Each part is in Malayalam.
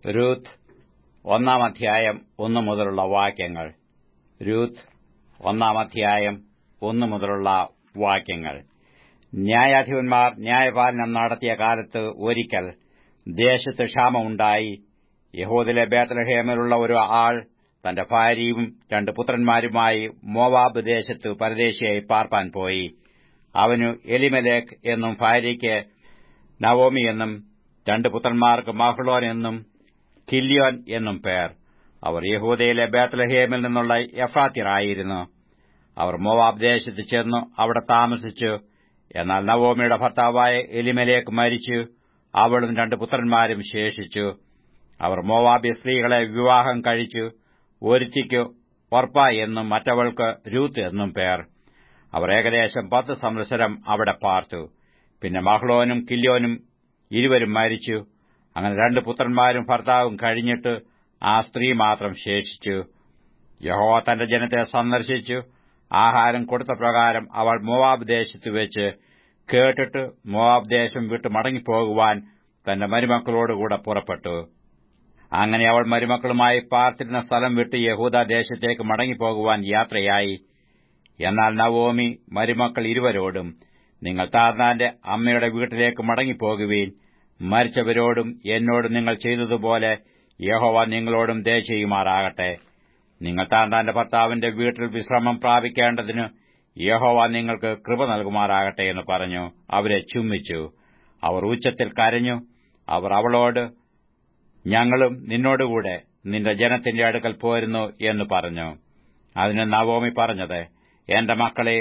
രൂത്ത് ഒന്നാം അധ്യായം ഒന്നു മുതലുള്ള വാക്യങ്ങൾ രൂത്ത് ഒന്നാം അധ്യായം ഒന്നു മുതലുള്ള വാക്യങ്ങൾ ന്യായാധിപന്മാർ ന്യായപാലനം നടത്തിയ കാലത്ത് ഒരിക്കൽ ദേശത്ത് ക്ഷാമമുണ്ടായി യഹൂദിലെ ബേത്തലഹേമിലുള്ള ഒരു ആൾ തന്റെ ഭാര്യയും രണ്ട് പുത്രന്മാരുമായി മോവാബ് ദേശത്ത് പരദേശിയായി പാർപ്പാൻ പോയി അവനു എലിമലേഖ് എന്നും ഭാര്യയ്ക്ക് നവോമി എന്നും രണ്ട് പുത്രന്മാർക്ക് മഹ്ളോൻ എന്നും കില്യോൻ എന്നും പേർ അവർ യഹൂദയിലെ ബേത്ലഹേമിൽ നിന്നുള്ള എഫ്രാത്യരായിരുന്നു അവർ മോവാബ് ദേശത്ത് ചെന്നു അവിടെ താമസിച്ചു എന്നാൽ നവോമിയുടെ ഭർത്താവായ എലിമലേക്ക് മരിച്ചു അവളും രണ്ട് പുത്രന്മാരും ശേഷിച്ചു അവർ മോവാബി സ്ത്രീകളെ വിവാഹം കഴിച്ചു ഒരുത്തിക്ക് ഒർപ്പ എന്നും മറ്റവൾക്ക് രൂത്ത് എന്നും പേർ അവർ ഏകദേശം പത്ത് സംവത്സരം അവിടെ പാർത്തു പിന്നെ മഹ്ളോനും കില്യോനും ഇരുവരും മരിച്ചു അങ്ങനെ രണ്ട് പുത്രന്മാരും ഭർത്താവും കഴിഞ്ഞിട്ട് ആ സ്ത്രീ മാത്രം ശേഷിച്ചു യഹോ തന്റെ ജനത്തെ സന്ദർശിച്ചു ആഹാരം കൊടുത്ത പ്രകാരം അവൾ മോവാബ് ദേശത്ത് വെച്ച് കേട്ടിട്ട് മോവാബ് ദേശം വിട്ട് മടങ്ങിപ്പോകുവാൻ തന്റെ മരുമക്കളോടുകൂടെ പുറപ്പെട്ടു അങ്ങനെ അവൾ മരുമക്കളുമായി പാർത്തിരുന്ന സ്ഥലം വിട്ട് യഹൂദ ദേശത്തേക്ക് മടങ്ങിപ്പോകുവാൻ യാത്രയായി എന്നാൽ നവോമി മരുമക്കൾ ഇരുവരോടും നിങ്ങൾ താർന്നാന്റെ അമ്മയുടെ വീട്ടിലേക്ക് മടങ്ങിപ്പോകുവീൻ മരിച്ചവരോടും എന്നോടും നിങ്ങൾ ചെയ്തതുപോലെ യഹോവ നിങ്ങളോടും ദയ ചെയ്യുമാറാകട്ടെ നിങ്ങൾ താന്താന്റെ ഭർത്താവിന്റെ വീട്ടിൽ വിശ്രമം പ്രാപിക്കേണ്ടതിന് യഹോവ നിങ്ങൾക്ക് കൃപ നൽകുമാറാകട്ടെ എന്ന് പറഞ്ഞു അവരെ ചുമ്മിച്ചു അവർ ഉച്ചത്തിൽ കരഞ്ഞു അവർ അവളോട് ഞങ്ങളും നിന്നോടുകൂടെ നിന്റെ ജനത്തിന്റെ അടുക്കൽ പോരുന്നു എന്ന് പറഞ്ഞു അതിന് നവോമി പറഞ്ഞത് എന്റെ മക്കളെ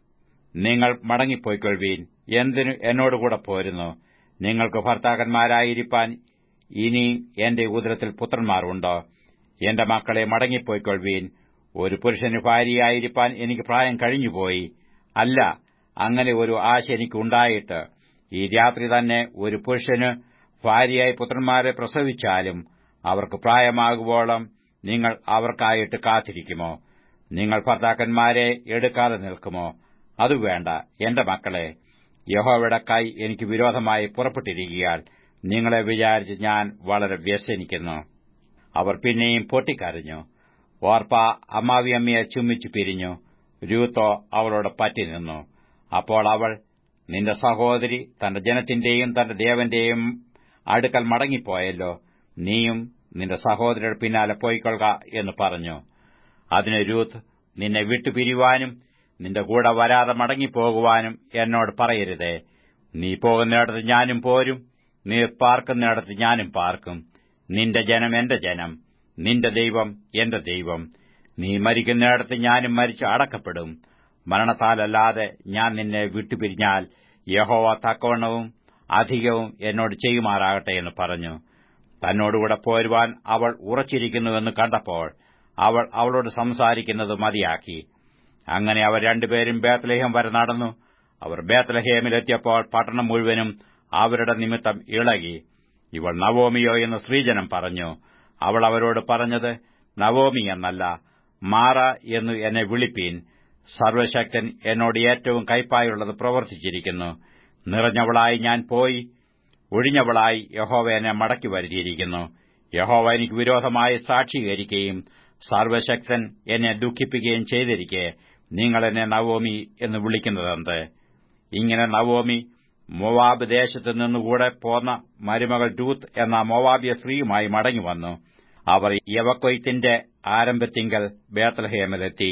നിങ്ങൾ മടങ്ങിപ്പോയിക്കൊള്ളുവീൻ എന്തിനു എന്നോടുകൂടെ പോരുന്നു നിങ്ങൾക്ക് ഭർത്താക്കന്മാരായിരിക്കാൻ ഇനി എന്റെ ഉദരത്തിൽ പുത്രന്മാരുണ്ടോ എന്റെ മക്കളെ മടങ്ങിപ്പോയിക്കൊള്ളുവീൻ ഒരു പുരുഷന് ഭാര്യയായിരിക്കാൻ എനിക്ക് പ്രായം കഴിഞ്ഞുപോയി അല്ല അങ്ങനെ ഒരു ആശ എനിക്കുണ്ടായിട്ട് ഈ രാത്രി തന്നെ ഒരു പുരുഷന് ഭാര്യയായി പുത്രന്മാരെ പ്രസവിച്ചാലും അവർക്ക് പ്രായമാകുവോളം നിങ്ങൾ അവർക്കായിട്ട് കാത്തിരിക്കുമോ നിങ്ങൾ ഭർത്താക്കന്മാരെ എടുക്കാതെ നിൽക്കുമോ അതു വേണ്ട എന്റെ മക്കളെ യഹോവയുടെ കൈ എനിക്ക് വിരോധമായി പുറപ്പെട്ടിരിക്കിയാൽ നിങ്ങളെ വിചാരിച്ച് ഞാൻ വളരെ വ്യസനിക്കുന്നു അവർ പിന്നെയും പൊട്ടിക്കരഞ്ഞു ഓർപ്പ അമ്മാവിയമ്മയെ ചുമ്മിച്ചു പിരിഞ്ഞു രൂത്തോ അവളോട് പറ്റി നിന്നു അപ്പോൾ അവൾ നിന്റെ സഹോദരി തന്റെ ജനത്തിന്റെയും തന്റെ ദേവന്റെയും അടുക്കൽ മടങ്ങിപ്പോയല്ലോ നീയും നിന്റെ സഹോദരിയുടെ പിന്നാലെ പോയിക്കൊള്ളുക എന്ന് പറഞ്ഞു അതിന് രൂത്ത് നിന്നെ വിട്ടുപിരിവാനും നിന്റെ കൂടെ വരാതെ മടങ്ങിപ്പോകുവാനും എന്നോട് പറയരുതേ നീ പോകുന്നിടത്ത് ഞാനും പോരും നീ പാർക്കുന്നിടത്ത് ഞാനും പാർക്കും നിന്റെ ജനം എന്റെ ജനം നിന്റെ ദൈവം എന്റെ ദൈവം നീ മരിക്കുന്നിടത്ത് ഞാനും മരിച്ച് അടക്കപ്പെടും മരണത്താലല്ലാതെ ഞാൻ നിന്നെ വിട്ടുപിരിഞ്ഞാൽ യഹോവ തക്കവണ്ണവും അധികവും എന്നോട് ചെയ്യുമാറാകട്ടെ എന്ന് പറഞ്ഞു തന്നോടുകൂടെ പോരുവാൻ അവൾ ഉറച്ചിരിക്കുന്നുവെന്ന് കണ്ടപ്പോൾ അവൾ അവളോട് സംസാരിക്കുന്നത് മതിയാക്കി അങ്ങനെ അവർ രണ്ടുപേരും ബേത്ലഹേം വരെ നടന്നു അവർ ബേത്ലഹേമിലെത്തിയപ്പോൾ പട്ടണം മുഴുവനും അവരുടെ നിമിത്തം ഇളകി ഇവൾ നവോമിയോ എന്ന് സ്ത്രീജനം പറഞ്ഞു അവൾ അവരോട് പറഞ്ഞത് നവോമി എന്നല്ല മാറ എന്ന് എന്നെ വിളിപ്പീൻ സർവശക്തൻ എന്നോട് ഏറ്റവും കൈപ്പായുള്ളത് പ്രവർത്തിച്ചിരിക്കുന്നു നിറഞ്ഞവളായി ഞാൻ പോയി ഒഴിഞ്ഞവളായി യഹോവ എന്നെ മടക്കി വരുത്തിയിരിക്കുന്നു യഹോവ എനിക്ക് വിരോധമായി സാക്ഷീകരിക്കുകയും സർവശക്തൻ എന്നെ ദുഃഖിപ്പിക്കുകയും ചെയ്തിരിക്കെ നിങ്ങൾ എന്നെ നവോമി എന്ന് വിളിക്കുന്നതെന്ത് ഇങ്ങനെ നവോമി മൊവാബ് ദേശത്ത് നിന്നുകൂടെ പോന്ന മരുമകൾ രൂത്ത് എന്ന മൊവാബിയ സ്ത്രീയുമായി മടങ്ങിവന്നു അവർ യവക്കൊയ്ത്തിന്റെ ആരംഭത്തിങ്കൽ ബേത്തലഹേമിലെത്തി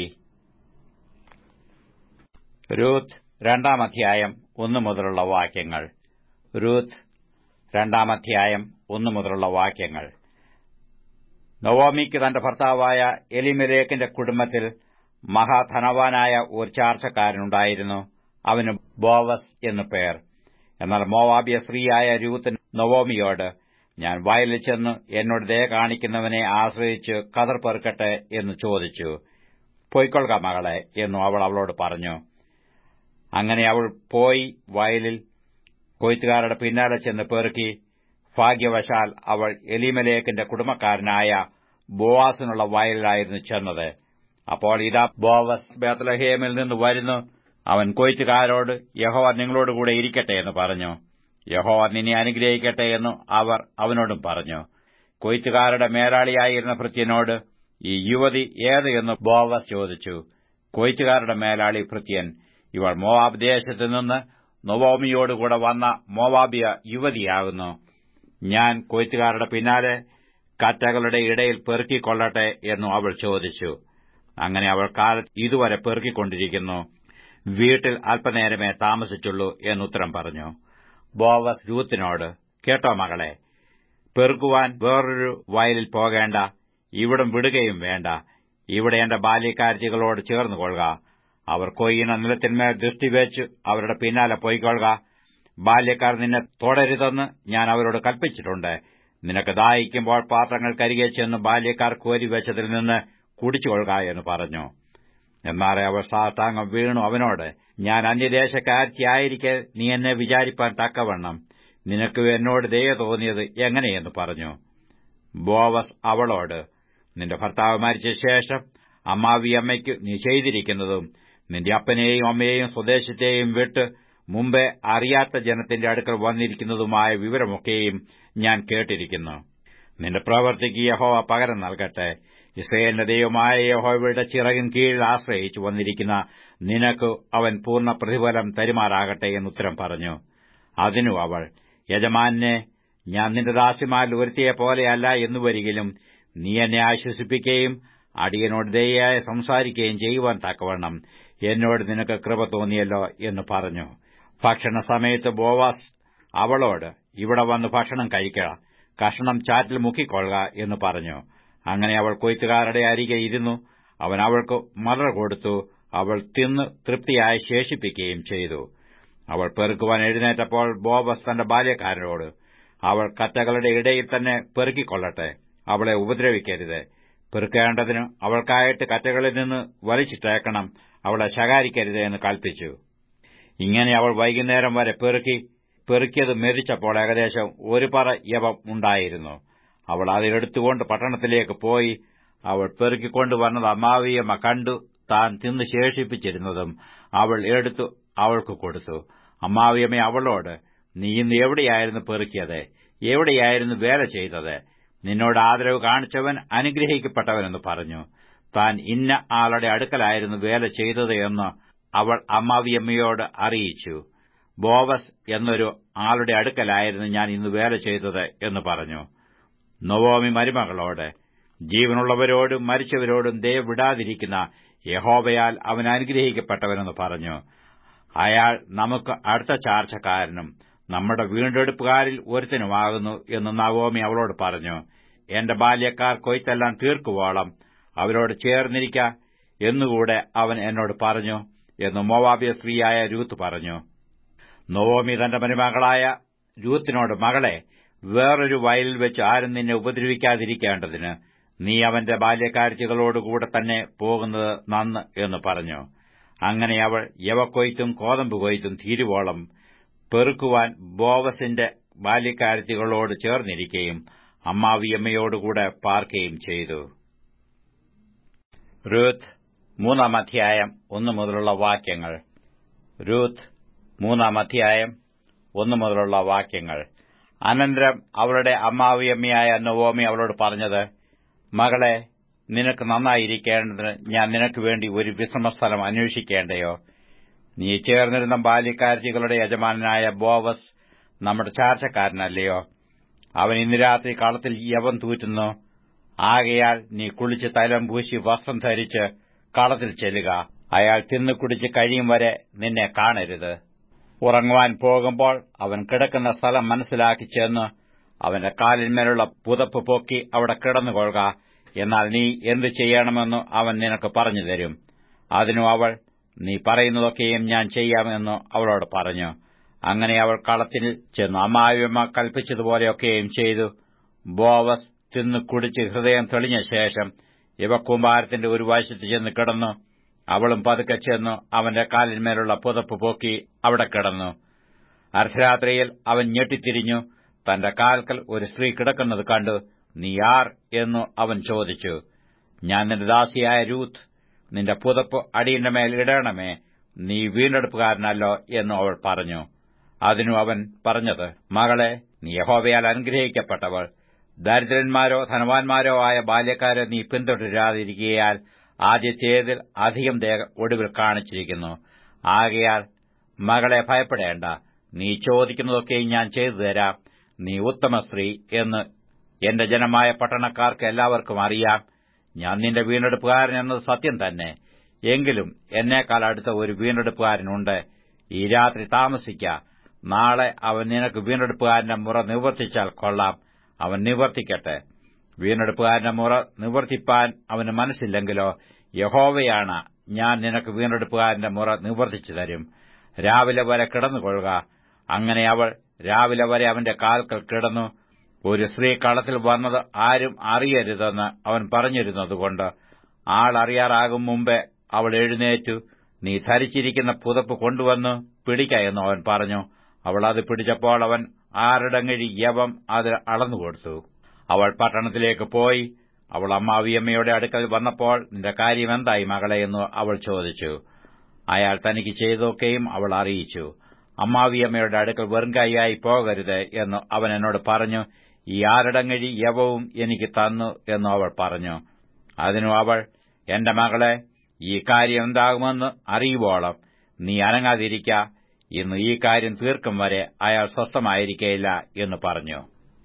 രൂത്ത് രണ്ടാം അധ്യായം ഒന്നു മുതലുള്ള വാക്യങ്ങൾ രൂത്ത് രണ്ടാം അധ്യായം ഒന്നു മുതലുള്ള വാക്യങ്ങൾ നവോമിക്ക് തന്റെ ഭർത്താവായ എലിമലേക്കിന്റെ കുടുംബത്തിൽ മഹാധനവാനായ ഒരു ചാർച്ചക്കാരനുണ്ടായിരുന്നു അവന് ബോവസ് എന്നു പേർ എന്നാൽ മോവാബിയ സ്ത്രീയായ രൂത്ത് നവോമിയോട് ഞാൻ വയലിൽ ചെന്ന് എന്നോട് ദയ കാണിക്കുന്നവനെ ആശ്രയിച്ച് കതർ പെറുക്കട്ടെ എന്ന് ചോദിച്ചു പൊയ്ക്കൊള്ളുക മകളെ എന്നു അവൾ അവളോട് പറഞ്ഞു അങ്ങനെ അവൾ പോയി വയലിൽ കൊയ്ത്തുകാരുടെ പിന്നാലെ ചെന്ന് പെറുക്കി ഭാഗ്യവശാൽ അവൾ എലിമലേക്കിന്റെ കുടുംബക്കാരനായ ബോവാസിനുള്ള വയലിലായിരുന്നു ചെന്നത് അപ്പോൾ ഇതാ ബോവസ് ബേത്തലഹേമിൽ നിന്ന് വരുന്നു അവൻ കൊയ്ത്തുകാരോട് യഹോവ നിങ്ങളോടുകൂടെ ഇരിക്കട്ടെ എന്ന് പറഞ്ഞു യഹോവ നിന്നെ അനുഗ്രഹിക്കട്ടെ എന്ന് അവർ അവനോടും പറഞ്ഞു കൊയ്ത്തുകാരുടെ മേലാളിയായിരുന്ന ഭൃത്യനോട് ഈ യുവതി ഏത് എന്ന് ബോവസ് ചോദിച്ചു കൊയ്ത്തുകാരുടെ മേലാളി ഭൃത്യൻ ഇവൾ മോവാബ് ദേശത്ത് നിന്ന് നൊവോമിയോടുകൂടെ വന്ന മോവാബിയ യുവതിയാകുന്നു ഞാൻ കൊയ്ത്തുകാരുടെ പിന്നാലെ കറ്റകളുടെ ഇടയിൽ പെറുക്കിക്കൊള്ളട്ടെ എന്നു അവൾ ചോദിച്ചു അങ്ങനെ അവൾ കാലത്ത് ഇതുവരെ പെറുക്കിക്കൊണ്ടിരിക്കുന്നു വീട്ടിൽ അല്പനേരമേ താമസിച്ചുള്ളൂ എന്നുത്തരം പറഞ്ഞു ബോവസ് രൂത്തിനോട് കേട്ടോ മകളെ പെറുക്കുവാൻ വേറൊരു വയലിൽ പോകേണ്ട ഇവിടം വിടുകയും വേണ്ട ഇവിടെ എന്റെ ബാല്യക്കാരത്തികളോട് ചേർന്നു കൊള്ളുക അവർ കൊയ്യുന്ന നിലത്തിന്മേൽ ദൃഷ്ടിവെച്ച് അവരുടെ പിന്നാലെ പോയിക്കൊള്ളുക ബാല്യക്കാർ നിന്നെ തുടരുതെന്ന് ഞാൻ അവരോട് കൽപ്പിച്ചിട്ടുണ്ട് നിനക്ക് ദാഹിക്കുമ്പോൾ പാത്രങ്ങൾ കരികെ ചെന്ന് ബാല്യക്കാർ കോരി വെച്ചതിൽ നിന്ന് കുടിച്ചുകൊള്ളുക എന്ന് പറഞ്ഞു എന്നാറെ അവർ സാഷ്ടാംഗം വീണു അവനോട് ഞാൻ അന്യദേശക്കാരത്തിയായിരിക്കെ നീ എന്നെ വിചാരിപ്പാൻ തക്കവണ്ണം നിനക്ക് എന്നോട് ദയ തോന്നിയത് എങ്ങനെയെന്ന് പറഞ്ഞു ബോവസ് അവളോട് നിന്റെ ഭർത്താവ് മരിച്ച ശേഷം അമ്മാവിയമ്മയ്ക്ക് നീ ചെയ്തിരിക്കുന്നതും നിന്റെ അപ്പനെയും അമ്മയെയും സ്വദേശത്തെയും വിട്ട് മുമ്പേ അറിയാത്ത ജനത്തിന്റെ അടുക്കൽ വന്നിരിക്കുന്നതുമായ വിവരമൊക്കെയും ഞാൻ കേട്ടിരിക്കുന്നു നിന്റെ പ്രവർത്തിക്ക് യഹോവ പകരം നൽകട്ടെ ഇസ്രയേലിന്റെ ദൈവമായ യഹോവയുടെ ചിറകിൻ കീഴിൽ ആശ്രയിച്ചു വന്നിരിക്കുന്ന നിനക്ക് അവൻ പൂർണ്ണ പ്രതിഫലം തരുമാറാകട്ടെ എന്നുത്തരം പറഞ്ഞു അതിനു അവൾ യജമാനെ ഞാൻ നിന്റെ ദാസിമാരിൽ ഒരുത്തിയെ പോലെയല്ല എന്നു വരികിലും നീ എന്നെ ആശ്വസിപ്പിക്കുകയും അടിയനോട് ദയായി സംസാരിക്കുകയും ചെയ്യുവാൻ തക്കവണ്ണം എന്നോട് നിനക്ക് കൃപ തോന്നിയല്ലോ എന്ന് പറഞ്ഞു ഭക്ഷണ സമയത്ത് ബോവാസ് അവളോട് ഇവിടെ വന്ന് ഭക്ഷണം കഴിക്കുക കഷണം ചാറ്റിൽ മുക്കിക്കൊള്ളുക എന്ന് പറഞ്ഞു അങ്ങനെ അവൾ കൊയ്ത്തുകാരുടെ അരികെ ഇരുന്നു അവൻ അവൾക്ക് മലർ കൊടുത്തു അവൾ തിന്ന് തൃപ്തിയായി ശേഷിപ്പിക്കുകയും ചെയ്തു അവൾ പെറുക്കുവാൻ എഴുന്നേറ്റപ്പോൾ ബോബസ് തന്റെ ബാല്യക്കാരനോട് അവൾ കറ്റകളുടെ ഇടയിൽ തന്നെ പെറുക്കിക്കൊള്ളട്ടെ അവളെ ഉപദ്രവിക്കരുത് പെറുക്കേണ്ടതിന് അവൾക്കായിട്ട് കറ്റകളിൽ നിന്ന് വലിച്ചിട്ടേക്കണം അവളെ ശകാരിക്കരുത് എന്ന് കൽപ്പിച്ചു ഇങ്ങനെ അവൾ വൈകുന്നേരം വരെ പെറുക്കി പെറുക്കിയത് മെതിച്ചപ്പോൾ ഏകദേശം ഒരു പറ യവം ഉണ്ടായിരുന്നു അവൾ അതെടുത്തുകൊണ്ട് പട്ടണത്തിലേക്ക് പോയി അവൾ പെറുക്കിക്കൊണ്ട് വന്നത് അമ്മാവിയമ്മ കണ്ടു താൻ തിന്ന് ശേഷിപ്പിച്ചിരുന്നതും അവൾ എടുത്തു അവൾക്ക് കൊടുത്തു അമ്മാവിയമ്മ അവളോട് നീ ഇന്ന് എവിടെയായിരുന്നു പെറുക്കിയത് എവിടെയായിരുന്നു വേല ചെയ്തത് നിന്നോട് ആദരവ് കാണിച്ചവൻ അനുഗ്രഹിക്കപ്പെട്ടവനെന്ന് പറഞ്ഞു താൻ ഇന്ന ആളുടെ അടുക്കലായിരുന്നു വേല ചെയ്തത് എന്ന് അവൾ അമ്മാവിയമ്മയോട് അറിയിച്ചു ബോവസ് എന്നൊരു ആളുടെ അടുക്കലായിരുന്നു ഞാൻ ഇന്ന് വേല ചെയ്തത് എന്ന് പറഞ്ഞു നൊവോമി മരുമകളോട് ജീവനുള്ളവരോടും മരിച്ചവരോടും ദയ വിടാതിരിക്കുന്ന യഹോവയാൽ അവൻ അനുഗ്രഹിക്കപ്പെട്ടവനെന്ന് പറഞ്ഞു അയാൾ നമുക്ക് അടുത്ത ചാർച്ചക്കാരനും നമ്മുടെ വീണ്ടെടുപ്പുകാരിൽ ഒരുത്തനുമാകുന്നു എന്ന് നവോമി അവളോട് പറഞ്ഞു എന്റെ ബാല്യക്കാർ കൊയ്ത്തെല്ലാം തീർക്കുവോളം അവരോട് ചേർന്നിരിക്ക എന്നുകൂടെ അവൻ എന്നോട് പറഞ്ഞു എന്ന് മോവാബിയ സ്ത്രീയായ രൂത്ത് പറഞ്ഞു നവോമി തന്റെ മരുമകളായ രൂത്തിനോട് മകളെ വേറൊരു വയലിൽ വെച്ച് ആരും നിന്നെ ഉപദ്രവിക്കാതിരിക്കേണ്ടതിന് നീ അവന്റെ ബാല്യക്കാഴ്ചകളോടുകൂടെ തന്നെ പോകുന്നത് നന്ന് എന്ന് പറഞ്ഞു അങ്ങനെ അവൾ യവക്കൊയ്ത്തും കോതമ്പ് കൊയ്ത്തും തീരുവോളം പെറുക്കുവാൻ ബോവസിന്റെ ബാല്യക്കാരത്തികളോട് ചേർന്നിരിക്കുകയും അമ്മാവിയമ്മയോടുകൂടെ പാർക്കുകയും ചെയ്തു റൂത്ത് മൂന്നാം അധ്യായം ഒന്നു മുതലുള്ള വാക്യങ്ങൾ റൂത്ത് മൂന്നാം അധ്യായം ഒന്നു മുതലുള്ള വാക്യങ്ങൾ അനന്തരം അവളുടെ അമ്മാവിയമ്മയായ നവോമി അവളോട് പറഞ്ഞത് മകളെ നിനക്ക് നന്നായിരിക്കേണ്ടതിന് ഞാൻ നിനക്ക് വേണ്ടി ഒരു വിശ്രമസ്ഥലം അന്വേഷിക്കേണ്ടയോ നീ ചേർന്നിരുന്ന ബാല്യക്കാരത്തികളുടെ യജമാനായ ബോവസ് നമ്മുടെ ചാർച്ചക്കാരനല്ലയോ അവൻ ഇന്ന് രാത്രി കളത്തിൽ യവൻ തൂറ്റുന്നു ആകയാൽ നീ കുളിച്ച് തലം പൂശി വസ്ത്രം ധരിച്ച് കളത്തിൽ ചെല്ലുക അയാൾ തിന്നു കുടിച്ച് കഴിയും വരെ നിന്നെ കാണരുത് ഉറങ്ങുവാൻ പോകുമ്പോൾ അവൻ കിടക്കുന്ന സ്ഥലം മനസ്സിലാക്കി ചെന്ന് അവന്റെ കാലിന്മേലുള്ള പുതപ്പ് പൊക്കി അവിടെ കിടന്നുകൊള്ളുക എന്നാൽ നീ എന്തു ചെയ്യണമെന്ന് അവൻ നിനക്ക് പറഞ്ഞു തരും അതിനു അവൾ നീ പറയുന്നതൊക്കെയും ഞാൻ ചെയ്യാമെന്ന് അവളോട് പറഞ്ഞു അങ്ങനെ അവൾ കളത്തിൽ ചെന്നു അമ്മാവിയമ്മ കൽപ്പിച്ചതുപോലെയൊക്കെയും ചെയ്തു ബോവസ് തിന്നു കുടിച്ച് ഹൃദയം തെളിഞ്ഞ ശേഷം ഇവ കുമ്പാരത്തിന്റെ ഒരു വശത്ത് ചെന്ന് കിടന്നു അവളും പതുക്കെ ചെന്നു അവന്റെ കാലിന്മേലുള്ള പുതപ്പ് പോക്കി അവിടെ കിടന്നു അർദ്ധരാത്രിയിൽ അവൻ ഞെട്ടിത്തിരിഞ്ഞു തന്റെ കാൽക്കൽ ഒരു സ്ത്രീ കിടക്കുന്നത് കണ്ടു നീ ആർ എന്നു അവൻ ചോദിച്ചു ഞാൻ നിന്റെ ദാസിയായ രൂത്ത് നിന്റെ പുതപ്പ് അടിയന്റെ മേൽ ഇടണമേ നീ വീണ്ടെടുപ്പുകാരനല്ലോ എന്നു അവൾ പറഞ്ഞു അതിനു അവൻ പറഞ്ഞത് മകളെ നീ യഹോവയാൽ അനുഗ്രഹിക്കപ്പെട്ടവൾ ദരിദ്രന്മാരോ ധനവാന്മാരോ ആയ ബാല്യക്കാരെ നീ പിന്തുടരാതിരിക്കയാൽ ആദ്യത്തേതിൽ അധികം ദേഹ ഒടുവിൽ കാണിച്ചിരിക്കുന്നു ആകയാൽ മകളെ ഭയപ്പെടേണ്ട നീ ചോദിക്കുന്നതൊക്കെയും ഞാൻ ചെയ്തു തരാം നീ ഉത്തമ സ്ത്രീ എന്ന് എന്റെ ജനമായ പട്ടണക്കാർക്ക് എല്ലാവർക്കും അറിയാം ഞാൻ നിന്റെ വീണ്ടെടുപ്പുകാരൻ എന്നത് സത്യം തന്നെ എങ്കിലും എന്നേക്കാൾ അടുത്ത ഒരു വീണ്ടെടുപ്പുകാരനുണ്ട് ഈ രാത്രി താമസിക്ക നാളെ അവൻ നിനക്ക് വീണ്ടെടുപ്പുകാരന്റെ മുറ നിവർത്തിച്ചാൽ കൊള്ളാം അവൻ നിവർത്തിക്കട്ടെ വീണ്ടെടുപ്പുകാരന്റെ മുറ നിവർത്തിപ്പാൻ അവന് മനസ്സില്ലെങ്കിലോ യഹോവയാണ് ഞാൻ നിനക്ക് വീണ്ടെടുപ്പുകാരന്റെ മുറ നിവർത്തിച്ചു തരും രാവിലെ വരെ കിടന്നുകൊള്ളുക അങ്ങനെ അവൾ രാവിലെ വരെ അവന്റെ കാൽക്കൽ കിടന്നു ഒരു സ്ത്രീ കളത്തിൽ വന്നത് ആരും അറിയരുതെന്ന് അവൻ പറഞ്ഞിരുന്നതുകൊണ്ട് ആൾ അറിയാറാകും മുമ്പേ അവൾ എഴുന്നേറ്റു നീ ധരിച്ചിരിക്കുന്ന പുതപ്പ് കൊണ്ടുവന്ന് പിടിക്ക എന്ന് അവൻ പറഞ്ഞു അവൾ അത് പിടിച്ചപ്പോൾ അവൻ ആറിടങ്ങഴി യവം അത് അളന്നുകൊടുത്തു അവൾ പട്ടണത്തിലേക്ക് പോയി അവൾ അമ്മാവിയമ്മയുടെ അടുക്കൽ വന്നപ്പോൾ നിന്റെ കാര്യം എന്തായി മകളെ എന്ന് അവൾ ചോദിച്ചു അയാൾ തനിക്ക് ചെയ്തൊക്കെയും അവൾ അറിയിച്ചു അമ്മാവിയമ്മയുടെ അടുക്കൽ വെറുങ്കൈയായി പോകരുത് എന്ന് അവൻ എന്നോട് പറഞ്ഞു ഈ ആരടങ്ങഴി യവവും എനിക്ക് തന്നു എന്നു അവൾ പറഞ്ഞു അതിനു അവൾ എന്റെ മകളെ ഈ കാര്യം എന്താകുമെന്ന് അറിയുവോളം നീ അനങ്ങാതിരിക്ക ഇന്ന് ഈ കാര്യം തീർക്കും വരെ അയാൾ സ്വസ്ഥമായിരിക്കയില്ല എന്ന് പറഞ്ഞു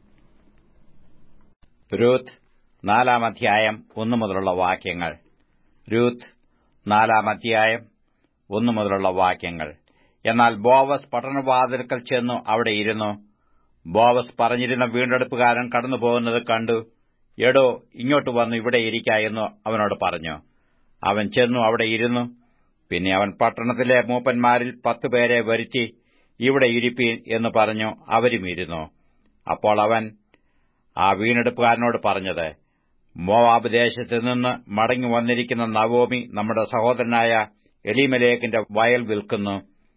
രൂത്ത് നാലാം അധ്യായം ഒന്നു മുതലുള്ള വാക്യങ്ങൾ രൂത്ത് നാലാം അധ്യായം ഒന്നു മുതലുള്ള വാക്യങ്ങൾ എന്നാൽ ബോവസ് പട്ടണവാതിൽക്കൽ ചെന്നു അവിടെ ഇരുന്നു ബോവസ് പറഞ്ഞിരുന്ന വീണ്ടെടുപ്പുകാരൻ കടന്നുപോകുന്നത് കണ്ടു എടോ ഇങ്ങോട്ട് വന്നു ഇവിടെ ഇരിക്ക എന്ന് അവനോട് പറഞ്ഞു അവൻ ചെന്നു അവിടെ ഇരുന്നു പിന്നെ അവൻ പട്ടണത്തിലെ മൂപ്പന്മാരിൽ പത്തുപേരെ വരുത്തി ഇവിടെ ഇരിപ്പീൻ എന്ന് പറഞ്ഞു അവരും ഇരുന്നു അപ്പോൾ അവൻ ആ വീണ്ടെടുപ്പുകാരനോട് പറഞ്ഞത് മോവാബ് ദേശത്ത് നിന്ന് മടങ്ങി വന്നിരിക്കുന്ന നവോമി നമ്മുടെ സഹോദരനായ എലിമലേക്കിന്റെ വയൽ വിൽക്കുന്നു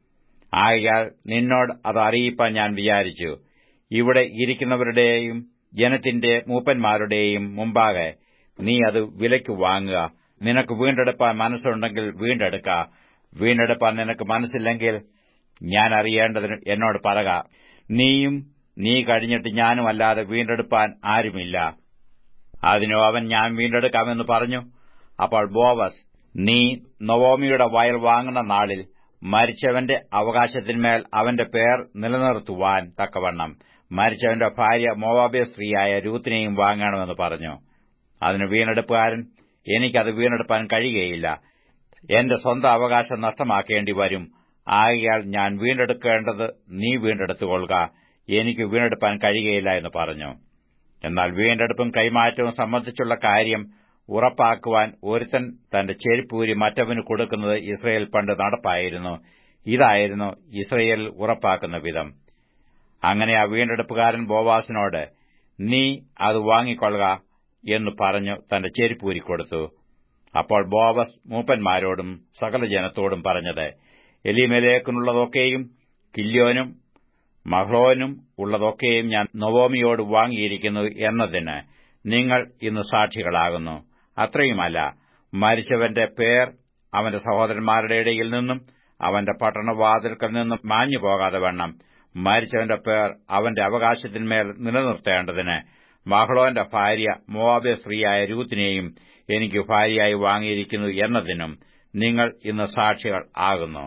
ആകയാൽ നിന്നോട് അത് അറിയിപ്പാൻ ഞാൻ വിചാരിച്ചു ഇവിടെ ഇരിക്കുന്നവരുടെയും ജനത്തിന്റെ മൂപ്പന്മാരുടെയും മുമ്പാകെ നീ അത് വിലയ്ക്ക് വാങ്ങുക നിനക്ക് വീണ്ടെടുപ്പാൻ മനസ്സുണ്ടെങ്കിൽ വീണ്ടെടുക്ക വീണ്ടെടുപ്പാൻ നിനക്ക് മനസ്സില്ലെങ്കിൽ ഞാൻ അറിയേണ്ടതിന് എന്നോട് പറക നീയും നീ കഴിഞ്ഞിട്ട് ഞാനും അല്ലാതെ വീണ്ടെടുപ്പാൻ ആരുമില്ല അതിനു അവൻ ഞാൻ വീണ്ടെടുക്കാമെന്ന് പറഞ്ഞു അപ്പോൾ ബോവസ് നീ നവോമിയുടെ വയൽ വാങ്ങുന്ന നാളിൽ മരിച്ചവന്റെ അവകാശത്തിന്മേൽ അവന്റെ പേർ നിലനിർത്തുവാൻ തക്കവണ്ണം മരിച്ചവന്റെ ഭാര്യ മോവാബിയ സ്ത്രീയായ രൂത്തിനെയും വാങ്ങണമെന്ന് പറഞ്ഞു അതിന് വീണ്ടെടുപ്പുകാരൻ എനിക്കത് വീണ്ടെടുപ്പാൻ കഴിയുകയില്ല എന്റെ സ്വന്തം അവകാശം നഷ്ടമാക്കേണ്ടി വരും ആകയാൽ ഞാൻ വീണ്ടെടുക്കേണ്ടത് നീ വീണ്ടെടുത്തുകൊള്ളുക എനിക്ക് വീണ്ടെടുപ്പാൻ കഴിയുകയില്ല എന്ന് പറഞ്ഞു എന്നാൽ വീണ്ടെടുപ്പും കൈമാറ്റവും സംബന്ധിച്ചുള്ള കാര്യം ഉറപ്പാക്കുവാൻ ഒരുത്തൻ തന്റെ ചെരുപ്പൂരി മറ്റവന് കൊടുക്കുന്നത് ഇസ്രയേൽ പണ്ട് നടപ്പായിരുന്നു ഇതായിരുന്നു ഇസ്രയേൽ ഉറപ്പാക്കുന്ന വിധം അങ്ങനെ ആ വീണ്ടെടുപ്പുകാരൻ ബോവാസിനോട് നീ അത് വാങ്ങിക്കൊള്ളുക എന്ന് പറഞ്ഞു തന്റെ ചെരുപ്പൂരി കൊടുത്തു അപ്പോൾ ബോവസ് മൂപ്പന്മാരോടും സകല ജനത്തോടും പറഞ്ഞത് എലിമലേക്കിനുള്ളതൊക്കെയും കില്യോനും മഹ്ലോനും ഉള്ളതൊക്കെയും ഞാൻ നവോമിയോട് വാങ്ങിയിരിക്കുന്നു എന്നതിന് നിങ്ങൾ ഇന്ന് സാക്ഷികളാകുന്നു അത്രയുമല്ല മരിച്ചവന്റെ പേർ അവന്റെ സഹോദരന്മാരുടെ ഇടയിൽ നിന്നും അവന്റെ പട്ടണവാതിൽക്കൽ നിന്നും മാഞ്ഞു പോകാതെ വണ്ണം മരിച്ചവന്റെ പേർ അവന്റെ അവകാശത്തിന്മേൽ നിലനിർത്തേണ്ടതിന് മഹ്ളോന്റെ ഭാര്യ മോവാബ്യ സ്ത്രീയായ രൂത്തിനെയും എനിക്ക് ഭാര്യയായി വാങ്ങിയിരിക്കുന്നു എന്നതിനും നിങ്ങൾ ഇന്ന് സാക്ഷികൾ ആകുന്നു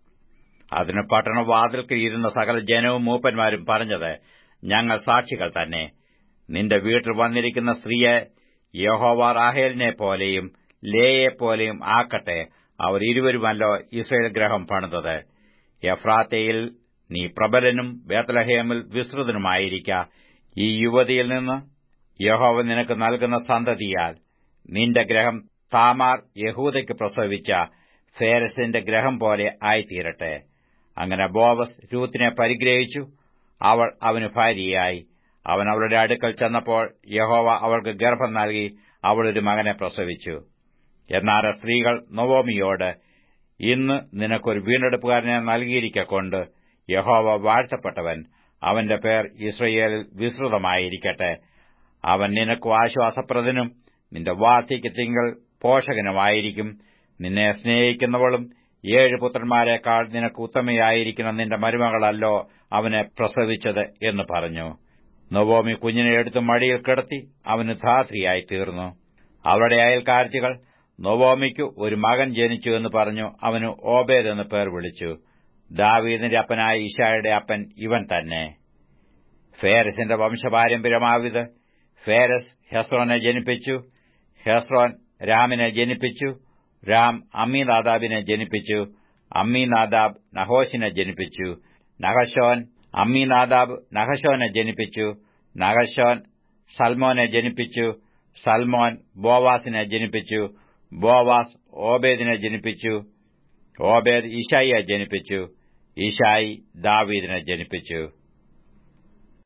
അതിന് പട്ടണവാതിൽക്കൽ ഇരുന്ന സകല ജനവും മൂപ്പന്മാരും പറഞ്ഞത് ഞങ്ങൾ സാക്ഷികൾ തന്നെ നിന്റെ വീട്ടിൽ വന്നിരിക്കുന്ന സ്ത്രീയെ യഹോവ റാഹേലിനെ പോലെയും ലേയെപ്പോലെയും ആക്കട്ടെ അവർ ഇരുവരുമല്ലോ ഇസ്രയേൽ ഗ്രഹം പണിതത് എഫ്രാത്തയിൽ നീ പ്രബലനും ബേത്തലഹേമിൽ വിസ്തൃതനുമായിരിക്ക ഈ യുവതിയിൽ നിന്ന് യഹോവ നിനക്ക് നൽകുന്ന സന്തതിയാൽ നിന്റെ ഗ്രഹം താമാർ യഹൂദയ്ക്ക് പ്രസവിച്ച ഫേരസിന്റെ ഗ്രഹം പോലെ ആയിത്തീരട്ടെ അങ്ങനെ ബോവസ് രൂത്തിനെ പരിഗ്രഹിച്ചു അവൾ അവന് ഭാര്യയായി അവൻ അവളുടെ അടുക്കൽ ചെന്നപ്പോൾ യഹോവ അവൾക്ക് ഗർഭം നൽകി അവളൊരു മകനെ പ്രസവിച്ചു എന്നാൽ സ്ത്രീകൾ നവോമിയോട് ഇന്ന് നിനക്കൊരു വീണ്ടെടുപ്പുകാരനെ നൽകിയിരിക്കൊണ്ട് യഹോവ വാഴ്ത്തപ്പെട്ടവൻ അവന്റെ പേർ ഇസ്രയേലിൽ വിസ്തൃതമായിരിക്കട്ടെ അവൻ നിനക്ക് ആശ്വാസപ്രദനും നിന്റെ വാർദ്ധയ്ക്ക് തിങ്കൾ പോഷകനുമായിരിക്കും നിന്നെ സ്നേഹിക്കുന്നവളും ഏഴ് പുത്രന്മാരെക്കാൾ നിനക്ക് ഉത്തമയായിരിക്കുന്ന നിന്റെ മരുമകളല്ലോ അവനെ പ്രസവിച്ചത് എന്ന് പറഞ്ഞു നൊവോമി കുഞ്ഞിനെ എടുത്ത് മടിയിൽ കിടത്തി അവന് ധാത്രിയായി തീർന്നു അവരുടെ അയൽക്കാരത്തികൾ നൊവോമിക്ക് ഒരു മകൻ ജനിച്ചു എന്ന് പറഞ്ഞു അവന് ഓബേദ് എന്ന് പേർ വിളിച്ചു ദാവീദിന്റെ അപ്പനായ ഇഷായുടെ അപ്പൻ ഇവൻ തന്നെ ഫേരസിന്റെ വംശപാരമ്പര്യമാവിത് ഫേരസ് ഹെസ്രോനെ ജനിപ്പിച്ചു ഹെസ്രോൻ രാമിനെ ജനിപ്പിച്ചു രാം അമ്മീനാദാബിനെ ജനിപ്പിച്ചു അമ്മീനാദാബ് നഹോഷിനെ ജനിപ്പിച്ചു നഹശോൻ അമ്മീനാദാബ് നഹശോനെ ജനിപ്പിച്ചു നഹശോൻ സൽമോനെ ജനിപ്പിച്ചു സൽമോൻ ബോവാസിനെ ജനിപ്പിച്ചു ബോവാസ് ഓബേദിനെ ജനിപ്പിച്ചു ഓബേദ് ഇഷായിയെ ജനിപ്പിച്ചു ഇഷായി ദാവീദിനെ ജനിപ്പിച്ചു